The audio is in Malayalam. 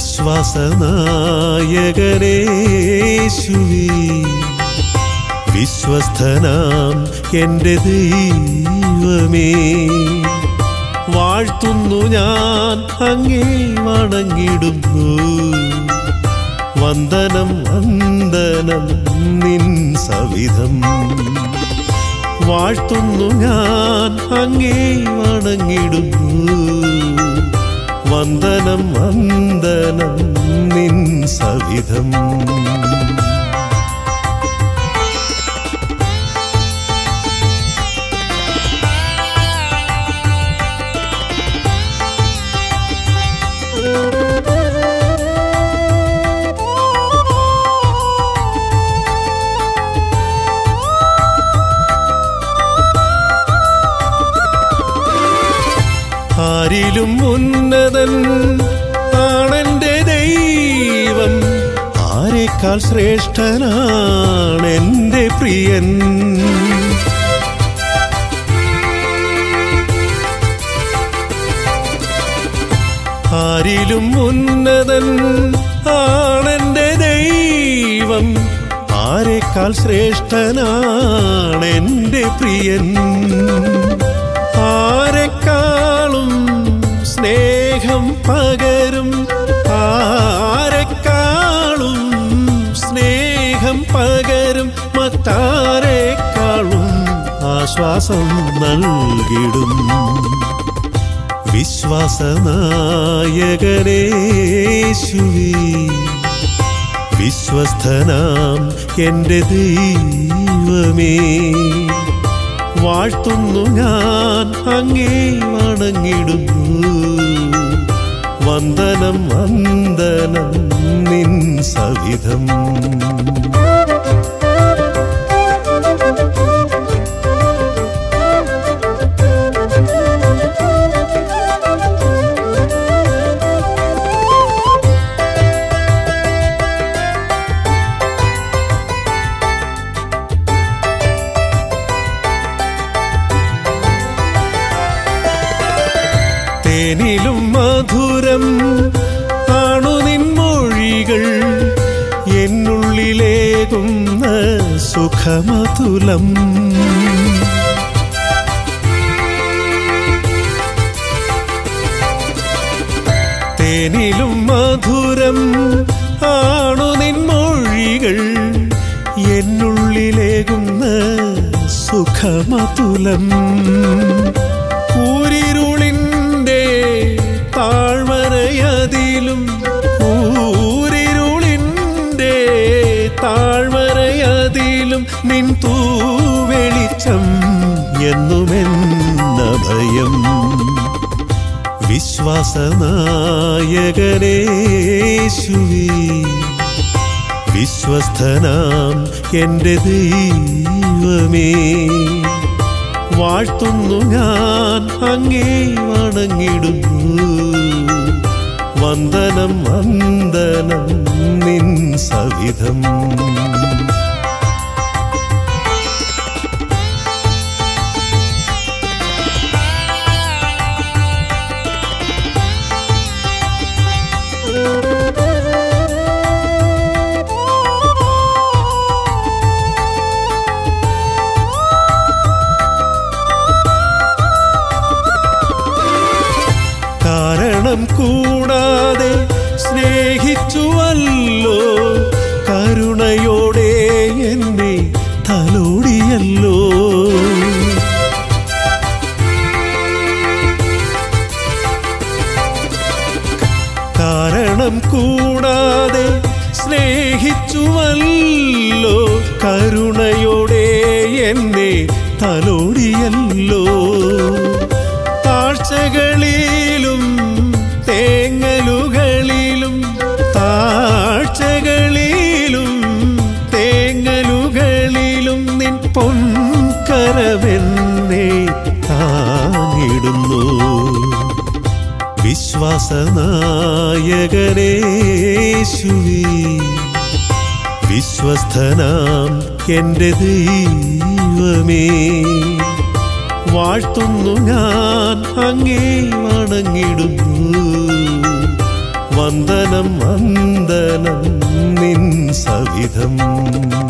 വിശ്വാസനായകനേശുവേ വിശ്വസ്തനാം എൻ്റെ ദൈവമേ വാഴ്ത്തുന്നു ഞാൻ അങ്ങേ വണങ്ങിടുന്നു വന്ദനം വന്ദനം നിൻ സവിധം വാഴ്ത്തുന്നു ഞാൻ അങ്ങേ വണങ്ങിടുന്നു വന്ദനം വന്ദനം നിൻ സവിധം ആരിലും ഉന്നതൻ ആണെന്റെ ദൈവം ആരെക്കാൾ ശ്രേഷ്ഠനാണെന്റെ പ്രിയൻ ആരിലും ഉന്നതൻ ആണെന്റെ ദൈവം ആരെക്കാൾ ശ്രേഷ്ഠനാണെന്റെ പ്രിയൻ ആരെക്കാളും സ്നേഹം പകരും ആരെക്കാളും സ്നേഹം പകരും മറ്റാരെക്കാളും ആശ്വാസം നൽകിടും വിശ്വാസനായകനേശുവേ വിശ്വസ്തനാം എൻ്റെ ദൈവമേ വാഴ്ത്തുന്നു ഞാൻ അങ്ങേ വണങ്ങിടുന്നു വന്ദനം വന്ദനം നിൻ സവിധം തേനിലും മധുരം ആണു നിൻമൊഴികൾ എന്നുള്ളിലേകുന്ന സുഖമതുലം തേനിലും മധുരം ആണു നിൻമൊഴികൾ എന്നുള്ളിലേകുന്ന സുഖമതുലം കൂരിരുളിൻ്റെ താഴ്വരയതിലും കൂരിരുളിൻ്റെ താഴ്വരയതിലും നിൻ തൂവെളിച്ചം എന്നുമെന്ന ഭയം വിശ്വാസനായകനേശുവേ വിശ്വസ്തനാം എൻ്റെ ദൈവമേ വാഴ്ത്തുന്നു ഞാൻ അങ്ങേ വണങ്ങിടുന്നു വന്ദനം വന്ദനം നിൻ സവിധം കാരണം കൂടാതെ സ്നേഹിച്ചുവല്ലോ കരുണയോടെ എന്നെ തലോടിയല്ലോ കാരണം കൂടാതെ സ്നേഹിച്ചുവല്ലോ കരുണയോടെ എന്നെ തലോടിയല്ലോ താഴ്ചകളിലും തേങ്ങലുകളിലും താഴ്ചകളിലും തേങ്ങലുകളിലും നിൻ പൊൻകരവെന്നെ താങ്ങിടുന്നു വിശ്വാസനായകനേശുവേ വിശ്വസ്തനാം എൻ്റെ ദൈവമേ വാഴ്ത്തുന്നു ഞാൻ അങ്ങേ വണങ്ങിടുന്നു വന്ദനം വന്ദനം നിൻ സവിധം